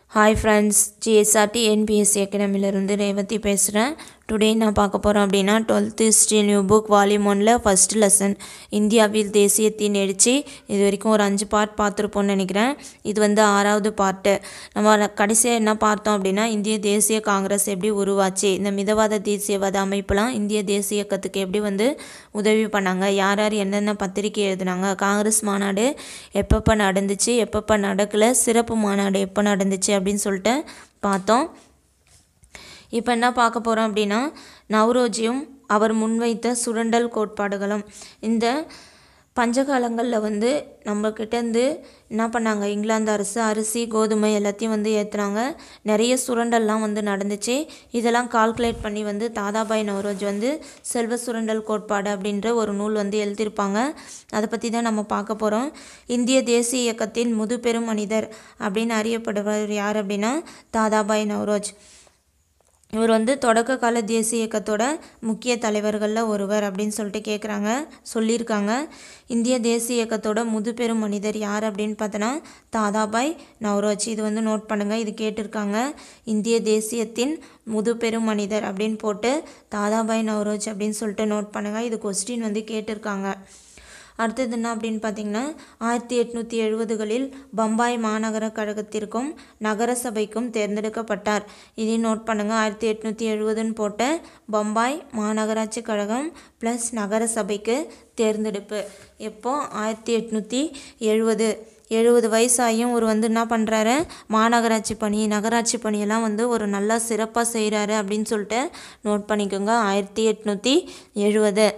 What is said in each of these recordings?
hi friends GSRT NPSC அகாடமிலேருந்து ரேவதி பேசுகிறேன் today நான் பார்க்க போகிறோம் அப்படின்னா twelfth history new book volume ஒனில் ஃபஸ்ட் லெசன் இந்தியாவில் தேசியத்தின் எழுச்சி இது வரைக்கும் ஒரு அஞ்சு பார்ட் பார்த்துருப்போம்னு நினைக்கிறேன் இது வந்து ஆறாவது பார்ட்டு நம்ம கடைசியாக என்ன பார்த்தோம் அப்படின்னா இந்திய தேசிய காங்கிரஸ் எப்படி உருவாச்சு இந்த மிதவாத தேசியவாத அமைப்புலாம் இந்திய தேசிய இயக்கத்துக்கு எப்படி வந்து உதவி பண்ணாங்க யார் யார் என்னென்ன பத்திரிக்கை எழுதுனாங்க காங்கிரஸ் மாநாடு எப்பப்போ நடந்துச்சு எப்பப்போ நடக்கலை சிறப்பு மாநாடு எப்போ நடந்துச்சு அப்படின்னு சொல்லிட்டு பார்த்தோம் இப்போ என்ன பார்க்க போகிறோம் அப்படின்னா நவ்ரோஜியும் அவர் முன்வைத்த சுரண்டல் கோட்பாடுகளும் இந்த பஞ்சகாலங்களில் வந்து நம்மக்கிட்டேருந்து என்ன பண்ணாங்க இங்கிலாந்து அரசு அரிசி கோதுமை எல்லாத்தையும் வந்து ஏற்றுனாங்க நிறைய சுரண்டல்லாம் வந்து நடந்துச்சு இதெல்லாம் கால்குலேட் பண்ணி வந்து தாதாபாய் நவரோஜ் வந்து செல்வ சுரண்டல் கோட்பாடு அப்படின்ற ஒரு நூல் வந்து எழுதியிருப்பாங்க அதை பற்றி தான் நம்ம பார்க்க போகிறோம் இந்திய தேசிய இயக்கத்தின் முதுபெரும் மனிதர் அப்படின்னு அறியப்படுவர் யார் அப்படின்னா தாதாபாய் நவரோஜ் இவர் வந்து தொடக்க கால தேசிய இயக்கத்தோட முக்கிய தலைவர்களில் ஒருவர் அப்படின்னு சொல்லிட்டு கேட்குறாங்க சொல்லியிருக்காங்க இந்திய தேசிய இயக்கத்தோட முதுபெரும் மனிதர் யார் அப்படின்னு பார்த்தோன்னா தாதாபாய் நவ்ரோஜ் இது வந்து நோட் பண்ணுங்கள் இது கேட்டிருக்காங்க இந்திய தேசியத்தின் முதுபெரும் மனிதர் அப்படின்னு போட்டு தாதாபாய் நவ்ரோஜ் அப்படின்னு சொல்லிட்டு நோட் பண்ணுங்கள் இது கொஸ்டின் வந்து கேட்டிருக்காங்க அடுத்தது என்ன அப்படின்னு பார்த்தீங்கன்னா ஆயிரத்தி எட்நூற்றி எழுபதுகளில் பம்பாய் மாநகர கழகத்திற்கும் நகர சபைக்கும் தேர்ந்தெடுக்கப்பட்டார் இதையும் நோட் பண்ணுங்கள் ஆயிரத்தி எட்நூற்றி எழுபதுன்னு போட்ட பம்பாய் மாநகராட்சி கழகம் ப்ளஸ் நகர சபைக்கு தேர்ந்தெடுப்பு எப்போ ஆயிரத்தி எட்நூற்றி எழுபது எழுபது வயசாகியும் ஒரு வந்து என்ன பண்ணுறாரு மாநகராட்சி பணி நகராட்சி பணியெல்லாம் வந்து ஒரு நல்லா சிறப்பாக செய்கிறாரு அப்படின்னு சொல்லிட்டு நோட் பண்ணிக்கோங்க ஆயிரத்தி எட்நூற்றி எழுபது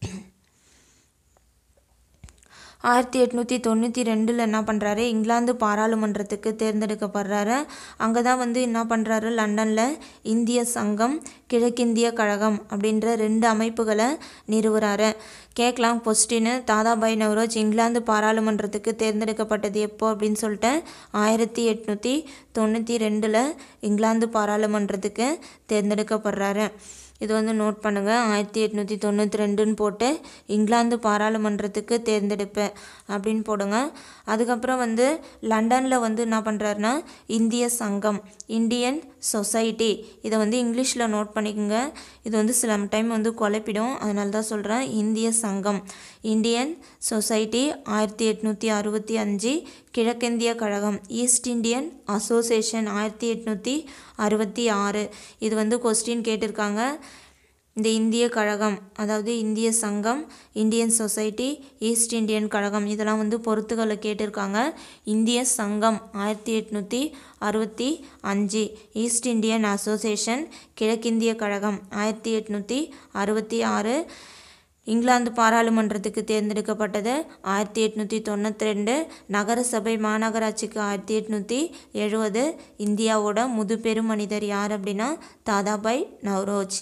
ஆயிரத்தி எட்நூற்றி தொண்ணூற்றி ரெண்டில் என்ன பண்ணுறாரு இங்கிலாந்து பாராளுமன்றத்துக்கு தேர்ந்தெடுக்கப்படுறாரு அங்கே தான் வந்து என்ன பண்ணுறாரு லண்டனில் இந்திய சங்கம் கிழக்கிந்திய கழகம் அப்படின்ற ரெண்டு அமைப்புகளை நிறுவுறாரு கேட்கலாம் கொஸ்டின் தாதாபாய் நவ்ரோஜ் இங்கிலாந்து பாராளுமன்றத்துக்கு தேர்ந்தெடுக்கப்பட்டது எப்போ அப்படின்னு சொல்லிட்டு ஆயிரத்தி எட்நூற்றி தொண்ணூற்றி ரெண்டில் இங்கிலாந்து பாராளுமன்றத்துக்கு தேர்ந்தெடுக்கப்படுறாரு இது வந்து நோட் பண்ணுங்கள் ஆயிரத்தி எட்நூற்றி தொண்ணூற்றி ரெண்டுன்னு போட்டு இங்கிலாந்து பாராளுமன்றத்துக்கு தேர்ந்தெடுப்பு அப்படின்னு போடுங்க அதுக்கப்புறம் வந்து லண்டனில் வந்து என்ன பண்ணுறாருன்னா இந்திய சங்கம் இந்தியன் சொசைட்டி இதை வந்து இங்கிலீஷில் நோட் பண்ணிக்கோங்க இது வந்து சில டைம் வந்து குழப்பிடும் அதனால தான் சொல்கிறேன் இந்திய சங்கம் இந்தியன் சொசைட்டி ஆயிரத்தி எட்நூற்றி அறுபத்தி அஞ்சு கிழக்கிந்திய கழகம் ஈஸ்ட் இந்தியன் அசோசியேஷன் ஆயிரத்தி எட்நூற்றி அறுபத்தி ஆறு இது வந்து கொஸ்டின் கேட்டிருக்காங்க இந்த இந்திய கழகம் அதாவது இந்திய சங்கம் இந்தியன் சொசைட்டி ஈஸ்ட் இந்தியன் கழகம் இதெல்லாம் வந்து பொறுத்துக்களை கேட்டிருக்காங்க இந்திய சங்கம் ஆயிரத்தி எட்நூற்றி அறுபத்தி அஞ்சு ஈஸ்ட் இந்தியன் அசோசியேஷன் கிழக்கிந்திய கழகம் ஆயிரத்தி எட்நூற்றி அறுபத்தி ஆறு இங்கிலாந்து பாராளுமன்றத்துக்கு தேர்ந்தெடுக்கப்பட்டது ஆயிரத்தி எட்நூற்றி தொண்ணூற்றி ரெண்டு நகரசபை மாநகராட்சிக்கு ஆயிரத்தி எட்நூற்றி எழுபது இந்தியாவோட முதுபெரும் மனிதர் யார் அப்படின்னா தாதாபாய் நவ்ரோஜ்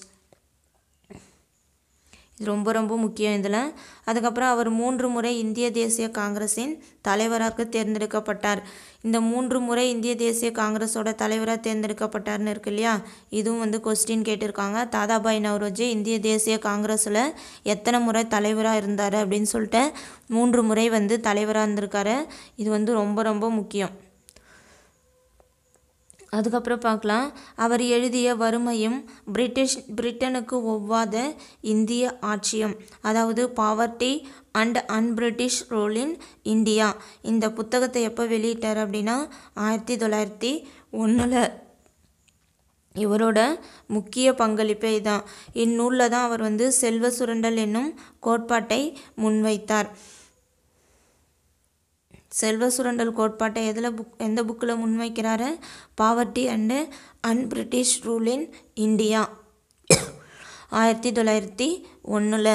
இது ரொம்ப ரொம்ப முக்கியம் இதில் அதுக்கப்புறம் அவர் மூன்று முறை இந்திய தேசிய காங்கிரஸின் தலைவராக தேர்ந்தெடுக்கப்பட்டார் இந்த மூன்று முறை இந்திய தேசிய காங்கிரஸோட தலைவராக தேர்ந்தெடுக்கப்பட்டார்னு இருக்கு இல்லையா இதுவும் வந்து கொஸ்டின் கேட்டிருக்காங்க தாதாபாய் நவ்ரோஜி இந்திய தேசிய காங்கிரஸில் எத்தனை முறை தலைவராக இருந்தார் அப்படின்னு சொல்லிட்டு மூன்று முறை வந்து தலைவராக இருந்திருக்காரு இது வந்து ரொம்ப ரொம்ப முக்கியம் அதுக்கப்புறம் பார்க்கலாம் அவர் எழுதிய வறுமையும் பிரிட்டிஷ் பிரிட்டனுக்கு ஒவ்வாத இந்திய ஆட்சியம் அதாவது poverty and unBritish rule in India இந்த புத்தகத்தை எப்போ வெளியிட்டார் அப்படின்னா ஆயிரத்தி தொள்ளாயிரத்தி ஒன்றில் இவரோட முக்கிய பங்களிப்பே இதான் இந்நூலில் தான் அவர் வந்து செல்வ சுரண்டல் என்னும் கோட்பாட்டை முன்வைத்தார் செல்வ சுரண்டல் கோட்பாட்டை எதில் புக் எந்த புக்கில் முன்வைக்கிறாரு poverty and unBritish rule in India ஆயிரத்தி தொள்ளாயிரத்தி ஒன்றில்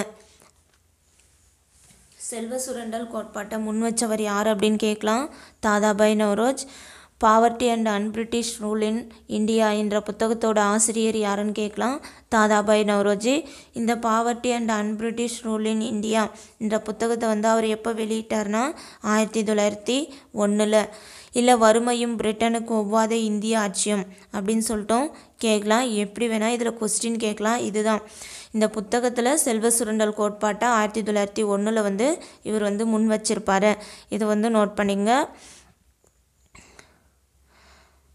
செல்வ சுரண்டல் கோட்பாட்டை முன் வச்சவர் யார் அப்படின்னு கேட்கலாம் Dadabhai Naoroji poverty and unBritish rule in India என்ற புத்தகத்தோட ஆசிரியர் யாருன்னு கேட்கலாம் தாதாபாய் நவ்ரோஜி இந்த poverty and unBritish rule in India என்ற புத்தகத்தை வந்து அவர் எப்போ வெளியிட்டார்னா ஆயிரத்தி தொள்ளாயிரத்தி ஒன்றில் இல்லை வறுமையும் பிரிட்டனுக்கு ஒவ்வாத இந்திய ஆட்சியம் அப்படின்னு சொல்லிட்டோம் கேட்கலாம் எப்படி வேணால் இதில் கொஸ்டின் கேட்கலாம் இதுதான் இந்த புத்தகத்தில் செல்வ சுரண்டல் கோட்பாட்டை ஆயிரத்தி தொள்ளாயிரத்தி ஒன்றில் வந்து இவர் வந்து முன் வச்சிருப்பார் இது வந்து நோட் பண்ணிங்க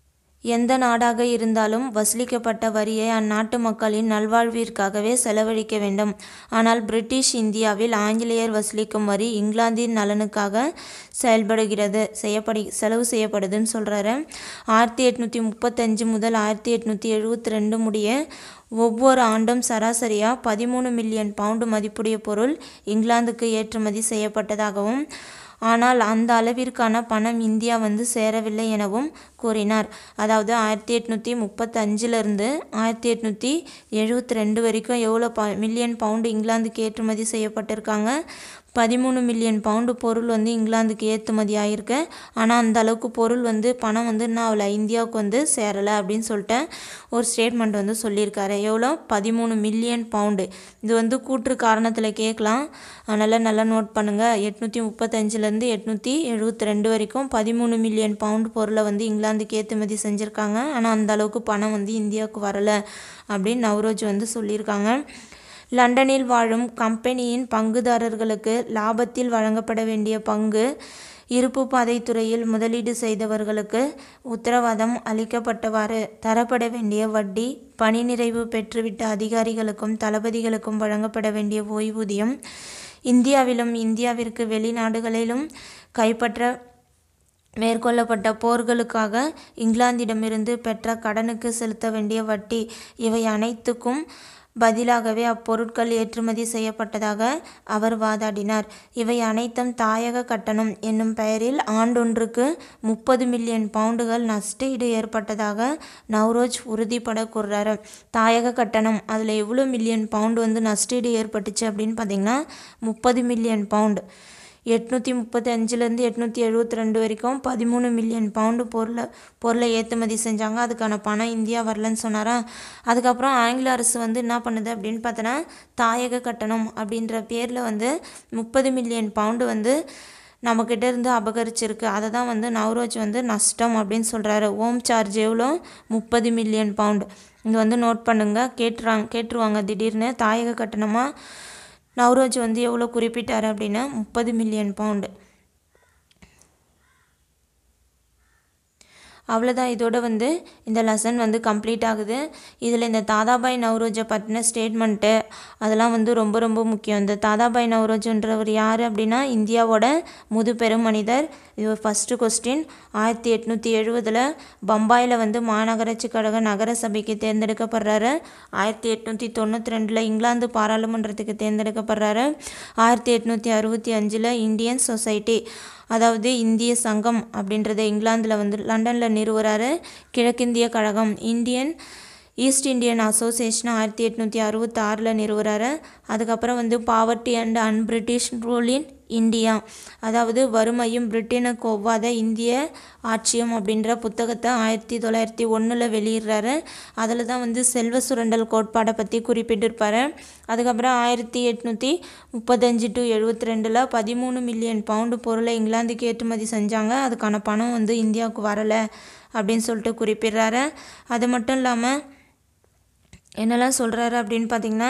எந்த நாடாக இருந்தாலும் வசூலிக்கப்பட்ட வரியை அந்நாட்டு மக்களின் நல்வாழ்விற்காகவே செலவழிக்க வேண்டும் ஆனால் பிரிட்டிஷ் இந்தியாவில் ஆங்கிலேயர் வசூலிக்கும் வரி இங்கிலாந்தின் நலனுக்காக செயல்படுகிறது செய்யப்படி செலவு செய்யப்படுதுன்னு சொல்கிறாரு ஆயிரத்தி எட்நூற்றி முப்பத்தஞ்சு முதல் ஆயிரத்தி எட்நூற்றி எழுபத்தி ரெண்டு முடிய ஒவ்வொரு ஆண்டும் சராசரியாக பதிமூணு மில்லியன் பவுண்டு மதிப்புடைய பொருள் இங்கிலாந்துக்கு ஏற்றுமதி செய்யப்பட்டதாகவும் ஆனால் அந்த அளவிற்கான பணம் இந்தியா வந்து சேரவில்லை எனவும் கூறினார் அதாவது ஆயிரத்தி எட்நூற்றி முப்பத்தஞ்சிலிருந்து ஆயிரத்தி எட்நூற்றி எழுபத்தி ரெண்டு வரைக்கும் எவ்வளோ ப மில்லியன் பவுண்டு இங்கிலாந்துக்கு ஏற்றுமதி செய்யப்பட்டிருக்காங்க பதிமூணு மில்லியன் பவுண்டு பொருள் வந்து இங்கிலாந்துக்கு ஏற்றுமதி ஆகிருக்கு ஆனால் அந்த அளவுக்கு பொருள் வந்து பணம் வந்து என்ன ஆகல இந்தியாவுக்கு வந்து சேரலை அப்படின்னு சொல்லிட்டு ஒரு ஸ்டேட்மெண்ட் வந்து சொல்லியிருக்காரு எவ்வளோ பதிமூணு மில்லியன் பவுண்டு இது வந்து கூற்று காரணத்தில் கேட்கலாம் அதனால் நல்லா நோட் பண்ணுங்கள் எட்நூற்றி முப்பத்தஞ்சிலேருந்து எட்நூற்றி எழுபத்தி ரெண்டு வரைக்கும் பதிமூணு மில்லியன் பவுண்டு பொருளை வந்து இங்கிலாந்துக்கு ஏற்றுமதி செஞ்சுருக்காங்க ஆனால் அந்த அளவுக்கு பணம் வந்து இந்தியாவுக்கு வரலை அப்படின்னு நவ்ரோஜ் வந்து சொல்லியிருக்காங்க லண்டனில் வாழும் கம்பெனியின் பங்குதாரர்களுக்கு லாபத்தில் வழங்கப்பட வேண்டிய பங்கு இருப்பு பாதைத் துறையில் முதலீடு செய்தவர்களுக்கு உத்தரவாதம் அளிக்கப்பட்டவாறு தரப்பட வேண்டிய வட்டி பணி நிறைவு பெற்றுவிட்ட அதிகாரிகளுக்கும் தளபதிகளுக்கும் வழங்கப்பட வேண்டிய ஓய்வூதியம் இந்தியாவிலும் இந்தியாவிற்கு வெளிநாடுகளிலும் கைப்பற்ற மேற்கொள்ளப்பட்ட போர்களுக்காக இங்கிலாந்திடமிருந்து பெற்ற கடனுக்கு செலுத்த வேண்டிய வட்டி இவை அனைத்துக்கும் பதிலாகவே அப்பொருட்கள் ஏற்றுமதி செய்யப்பட்டதாக அவர் வாதாடினார் இவை அனைத்தும் தாயக கட்டணம் என்னும் பெயரில் ஆண்டொன்றுக்கு முப்பது மில்லியன் பவுண்டுகள் நஷ்டஈடு ஏற்பட்டதாக நவ்ரோஜ் உறுதிப்பட கூறுறாரு தாயக கட்டணம் அதில் எவ்வளோ மில்லியன் பவுண்டு வந்து நஷ்டஈடு ஏற்பட்டுச்சு அப்படின்னு பார்த்தீங்கன்னா முப்பது மில்லியன் பவுண்டு எட்நூற்றி முப்பத்தி அஞ்சுலேருந்து எட்நூற்றி எழுபத்தி ரெண்டு வரைக்கும் பதிமூணு மில்லியன் பவுண்டு பொருளை பொருளை ஏற்றுமதி செஞ்சாங்க அதுக்கான பணம் இந்தியா வரலன்னு சொன்னாரா அதுக்கப்புறம் ஆங்கில அரசு வந்து என்ன பண்ணுது அப்படின்னு பார்த்தோன்னா தாயக கட்டணம் அப்படின்ற பேரில் வந்து முப்பது மில்லியன் பவுண்டு வந்து நம்மக்கிட்ட இருந்து அபகரிச்சிருக்கு அதை தான் வந்து நவ்ரோஜ் வந்து நஷ்டம் அப்படின்னு சொல்கிறாரு ஓம் சார்ஜ் எவ்வளோ முப்பது மில்லியன் பவுண்டு இது வந்து நோட் பண்ணுங்க கேட்டுறாங்க கேட்டுருவாங்க திடீர்னு தாயக கட்டணமாக நவ்ரோஜ் வந்து எவ்வளோ குறிப்பிட்டார் அப்படின்னா முப்பது மில்லியன் பவுண்டு அவ்வளோதான் இதோட வந்து இந்த லெசன் வந்து கம்ப்ளீட் ஆகுது இதில் இந்த தாதாபாய் நவ்ரோஜை பற்றின ஸ்டேட்மெண்ட்டு அதெல்லாம் வந்து ரொம்ப ரொம்ப முக்கியம் இந்த தாதாபாய் நவ்ரோஜுன்றவர் யார் அப்படின்னா இந்தியாவோட முதுபெரும் மனிதர் இது ஃபஸ்ட்டு கொஸ்டின் ஆயிரத்தி எட்நூற்றி எழுபதில் பம்பாயில் வந்து மாநகராட்சி கழக நகர சபைக்கு தேர்ந்தெடுக்கப்படுறாரு ஆயிரத்தி எட்நூற்றி தொண்ணூற்றி ரெண்டில் இங்கிலாந்து பாராளுமன்றத்துக்கு தேர்ந்தெடுக்கப்படுறாரு ஆயிரத்தி எட்நூற்றி அறுபத்தி அஞ்சில் இந்தியன் சொசைட்டி அதாவது இந்திய சங்கம் அப்படின்றத இங்கிலாந்தில் வந்து லண்டனில் நிறுவுறாரு கிழக்கிந்திய கழகம் இந்தியன் ஈஸ்ட் இந்தியன் அசோசியேஷன் ஆயிரத்தி எட்நூற்றி அறுபத்தாறில் நிறுவுறாரு அதுக்கப்புறம் வந்து poverty and unBritish rule in India அதாவது வறுமையும் பிரிட்டனுக்கு ஒவ்வாத இந்திய ஆட்சியம் அப்படின்ற புத்தகத்தை ஆயிரத்தி தொள்ளாயிரத்தி ஒன்றில் வெளியிடுறாரு அதில் தான் வந்து செல்வ சுரண்டல் கோட்பாடை பற்றி குறிப்பிட்டிருப்பாரு அதுக்கப்புறம் ஆயிரத்தி எட்நூற்றி முப்பத்தஞ்சு டு எழுபத்தி ரெண்டில் பதிமூணு மில்லியன் பவுண்டு பொருளை இங்கிலாந்துக்கு ஏற்றுமதி செஞ்சாங்க அதுக்கான பணம் வந்து இந்தியாவுக்கு வரலை அப்படின்னு சொல்லிட்டு குறிப்பிடுறாரு அது மட்டும் இல்லாமல் என்னெல்லாம் சொல்கிறாரு அப்படின்னு பார்த்தீங்கன்னா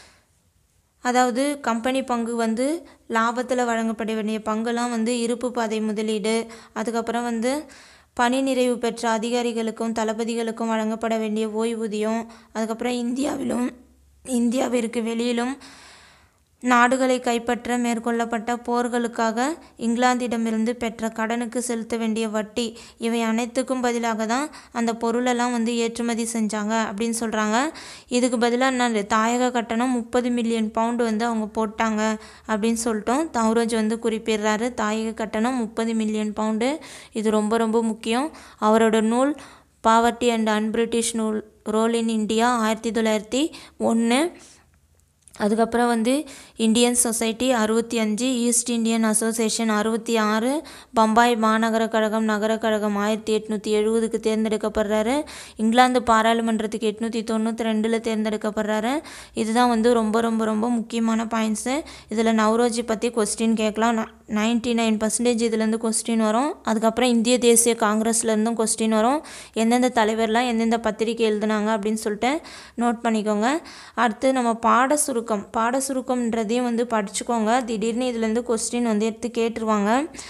அதாவது கம்பெனி பங்கு வந்து லாபத்தில் வழங்கப்பட வேண்டிய பங்குலாம் வந்து இருப்பு பாதை முதலீடு அதுக்கப்புறம் வந்து பணி நிறைவு பெற்ற அதிகாரிகளுக்கும் தளபதிகளுக்கும் வழங்கப்பட வேண்டிய ஓய்வூதியம் அதுக்கப்புறம் இந்தியாவிலும் இந்தியாவிற்கு வெளியிலும் நாடுகளை கைப்பற்ற மேற்கொள்ளப்பட்ட போர்களுக்காக இங்கிலாந்திடமிருந்து பெற்ற கடனுக்கு செலுத்த வேண்டிய வட்டி இவை அனைத்துக்கும் பதிலாக தான் அந்த பொருளெல்லாம் வந்து ஏற்றுமதி செஞ்சாங்க அப்படின்னு சொல்கிறாங்க இதுக்கு பதிலாக என்ன தாயக கட்டணம் முப்பது மில்லியன் பவுண்டு வந்து அவங்க போட்டாங்க அப்படின்னு சொல்லிட்டோம் தௌரோஜ் வந்து குறிப்பிடுறாரு தாயக கட்டணம் முப்பது மில்லியன் பவுண்டு இது ரொம்ப ரொம்ப முக்கியம் அவரோட நூல் பாவர்ட்டி அண்ட் அன் பிரிட்டிஷ் நூல் ரோல் இன் இந்தியா ஆயிரத்தி தொள்ளாயிரத்தி ஒன்று அதுக்கப்புறம் வந்து இந்தியன் சொசைட்டி அறுபத்தி அஞ்சு ஈஸ்ட் இந்தியன் அசோசியேஷன் அறுபத்தி ஆறு பம்பாய் மாநகர கழகம் நகர கழகம் ஆயிரத்தி எட்நூற்றி எழுபதுக்கு தேர்ந்தெடுக்கப்படுறாரு இங்கிலாந்து பாராளுமன்றத்துக்கு எட்நூற்றி தொண்ணூற்றி ரெண்டில் தேர்ந்தெடுக்கப்படுறாரு இதுதான் வந்து ரொம்ப ரொம்ப ரொம்ப முக்கியமான பாயிண்ட்ஸு இதில் நவ்ரோஜி பற்றி கொஸ்டின் கேட்கலாம் நைன்ட்டி நைன் பர்சன்டேஜ் இதுலேருந்து கொஸ்டின் வரும் அதுக்கப்புறம் இந்திய தேசிய காங்கிரஸ்லேருந்தும் கொஸ்டின் வரும் எந்தெந்த தலைவர்லாம் எந்தெந்த பத்திரிக்கை எழுதுனாங்க அப்படின்னு சொல்லிட்டு நோட் பண்ணிக்கோங்க அடுத்து நம்ம பாட சுருக்கம் பாட சுருக்கம்ன்றதையும் வந்து படிச்சுக்கோங்க திடீர்னு இதுலேருந்து கொஸ்டின் வந்து எடுத்து கேட்டுருவாங்க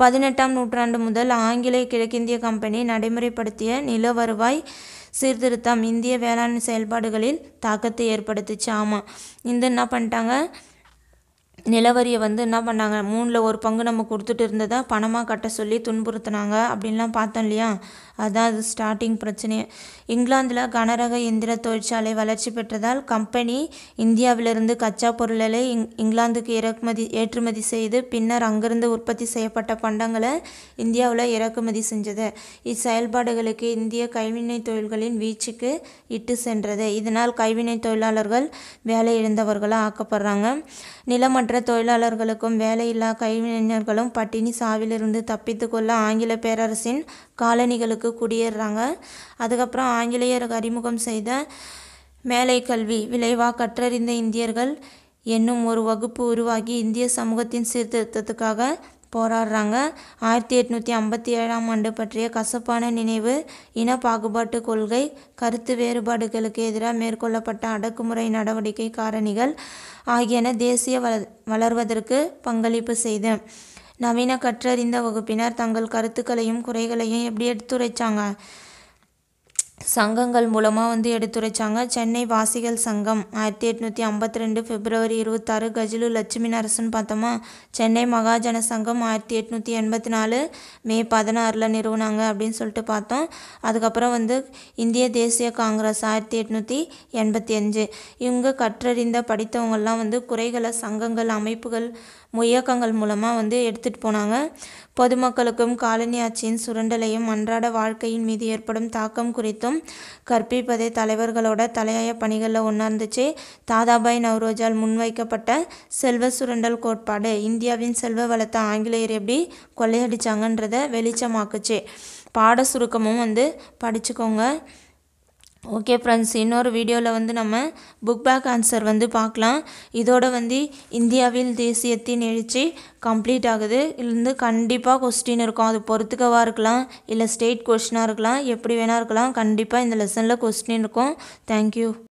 பதினெட்டாம் நூற்றாண்டு முதல் ஆங்கிலேய கிழக்கிந்திய கம்பெனி நடைமுறைப்படுத்திய நில வருவாய் சீர்திருத்தம் இந்திய வேளாண் செயல்பாடுகளில் தாக்கத்தை ஏற்படுத்துச்சு ஆமாம் இந்த என்ன பண்ணிட்டாங்க நிலவரியை வந்து என்ன பண்ணாங்க மூணில் ஒரு பங்கு நம்ம கொடுத்துட்டு இருந்ததை பணமாக கட்ட சொல்லி துன்புறுத்தினாங்க அப்படின்லாம் பார்த்தோம் இல்லையா அதான் அது ஸ்டார்டிங் பிரச்சனையே இங்கிலாந்தில் கனரக எந்திர தொழிற்சாலை வளர்ச்சி பெற்றதால் கம்பெனி இந்தியாவிலிருந்து கச்சா பொருள்களை இங் இங்கிலாந்துக்கு இறக்குமதி ஏற்றுமதி செய்து பின்னர் அங்கிருந்து உற்பத்தி செய்யப்பட்ட பண்டங்களை இந்தியாவில் இறக்குமதி செஞ்சது இச்செயல்பாடுகளுக்கு இந்திய கைவினை தொழில்களின் வீச்சுக்கு இட்டு சென்றது இதனால் கைவினை தொழிலாளர்கள் வேலை இழந்தவர்களாக ஆக்கப்படுறாங்க நிலமற்ற தொழிலாளர்களுக்கும் வேலையில்லா கைவினைஞர்களும் பட்டினி சாவிலிருந்து தப்பித்து கொள்ள ஆங்கில பேரரசின் காலனிகளுக்கு குடியேறுறாங்க அதுக்கப்புறம் ஆங்கிலேயர் அறிமுகம் செய்த மேலை கல்வி விளைவாக கற்றறிந்த இந்தியர்கள் என்னும் ஒரு வகுப்பு உருவாகி இந்திய சமூகத்தின் சீர்திருத்தத்துக்காக போராடுறாங்க ஆயிரத்தி எட்நூற்றி ஐம்பத்தி ஏழாம் ஆண்டு பற்றிய கசப்பான நினைவு இன பாகுபாட்டு கொள்கை கருத்து வேறுபாடுகளுக்கு எதிராக மேற்கொள்ளப்பட்ட அடக்குமுறை நடவடிக்கை காரணிகள் ஆகியன தேசிய வள வளர்வதற்கு பங்களிப்பு செய்த நவீன கற்றறிந்த வகுப்பினர் தங்கள் கருத்துக்களையும் குறைகளையும் எப்படி எடுத்துரைச்சாங்க சங்கங்கள் மூலமாக வந்து எடுத்துரைச்சாங்க சென்னை வாசிகள் சங்கம் ஆயிரத்தி எட்நூற்றி ஐம்பத்தி ரெண்டு பிப்ரவரி இருபத்தாறு கஜிலு லட்சுமி நரசன் பார்த்தோமா சென்னை மகாஜன சங்கம் ஆயிரத்தி எட்நூற்றி எண்பத்தி நாலு மே பதினாறில் நிறுவனாங்க அப்படின்னு சொல்லிட்டு பார்த்தோம் அதுக்கப்புறம் வந்து இந்திய தேசிய காங்கிரஸ் ஆயிரத்தி எட்நூற்றி எண்பத்தி அஞ்சு இவங்க கற்றறிந்த படித்தவங்கள்லாம் வந்து குறைகளை சங்கங்கள் அமைப்புகள் இயக்கங்கள் மூலமாக வந்து எடுத்துகிட்டு போனாங்க பொதுமக்களுக்கும் காலனி ஆட்சியின் சுரண்டலையும் அன்றாட வாழ்க்கையின் மீது ஏற்படும் தாக்கம் குறித்தும் கற்பிப்பதே தலைவர்களோட தலையாய பணிகளில் ஒன்றா இருந்துச்சு தாதாபாய் நவ்ரோஜால் முன்வைக்கப்பட்ட செல்வ சுரண்டல் கோட்பாடு இந்தியாவின் செல்வ வளத்தை ஆங்கிலேயர் எப்படி கொள்ளையடிச்சாங்கன்றதை வெளிச்சமாக்குச்சு பாட சுருக்கமும் வந்து படிச்சுக்கோங்க ஓகே ஃப்ரெண்ட்ஸ் இன்னொரு வீடியோவில் வந்து நம்ம புக் பேக் ஆன்சர் வந்து பார்க்கலாம் இதோட வந்து இந்தியாவில் தேசியத்தின் எழுச்சி கம்ப்ளீட் ஆகுது இதுலேருந்து கண்டிப்பாக கொஸ்டின் இருக்கும் அது பொறுத்துக்கவாக இருக்கலாம் இல்லை ஸ்டேட் கொஸ்டினாக இருக்கலாம் எப்படி வேணால் இருக்கலாம் கண்டிப்பாக இந்த லெசனில் கொஸ்டின் இருக்கும் தேங்க்யூ